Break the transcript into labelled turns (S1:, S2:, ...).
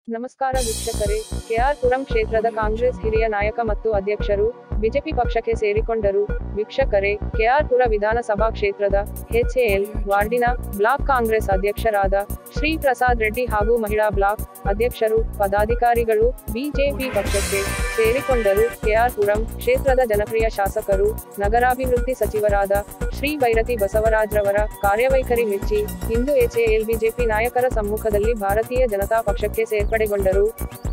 S1: ನಮಸ್ಕಾರ ವೀಕ್ಷಕರೇ ಕೆಆರ್ ಪುರಂ ಕ್ಷೇತ್ರದ ಕಾಂಗ್ರೆಸ್ ಹಿರಿಯ ನಾಯಕ ಮತ್ತು ಅಧ್ಯಕ್ಷರು ಬಿಜೆಪಿ ಪಕ್ಷಕ್ಕೆ ಸೇರಿಕೊಂಡರು ವೀಕ್ಷಕರೇ ಕೆಆರ್ ಪುರ ವಿಧಾನಸಭಾ ಕ್ಷೇತ್ರದ ಎಚ್ಎಎಲ್ ವಾರ್ಡಿನ ಬ್ಲಾಕ್ ಕಾಂಗ್ರೆಸ್ ಅಧ್ಯಕ್ಷರಾದ ಶ್ರೀ ಪ್ರಸಾದ್ ರೆಡ್ಡಿ ಹಾಗೂ ಮಹಿಳಾ ಬ್ಲಾಕ್ ಅಧ್ಯಕ್ಷರು ಪದಾಧಿಕಾರಿಗಳು ಬಿಜೆಪಿ ಪಕ್ಷಕ್ಕೆ ಸೇರಿಕೊಂಡರು ಕೆಆರ್ ಪುರಂ ಕ್ಷೇತ್ರದ ಜನಪ್ರಿಯ ಶಾಸಕರು ನಗರಾಭಿವೃದ್ಧಿ ಸಚಿವರಾದ ಶ್ರೀ ಭೈರತಿ ಬಸವರಾಜ್ರವರ ಕಾರ್ಯವೈಖರಿ ಮೆಚ್ಚಿ ಇಂದು ಎಚ್ಎಎಲ್ ಬಿಜೆಪಿ ನಾಯಕರ ಸಮ್ಮುಖದಲ್ಲಿ ಭಾರತೀಯ ಜನತಾ ಪಕ್ಷಕ್ಕೆ ಸೇರ್ಪಡೆಗೊಂಡರು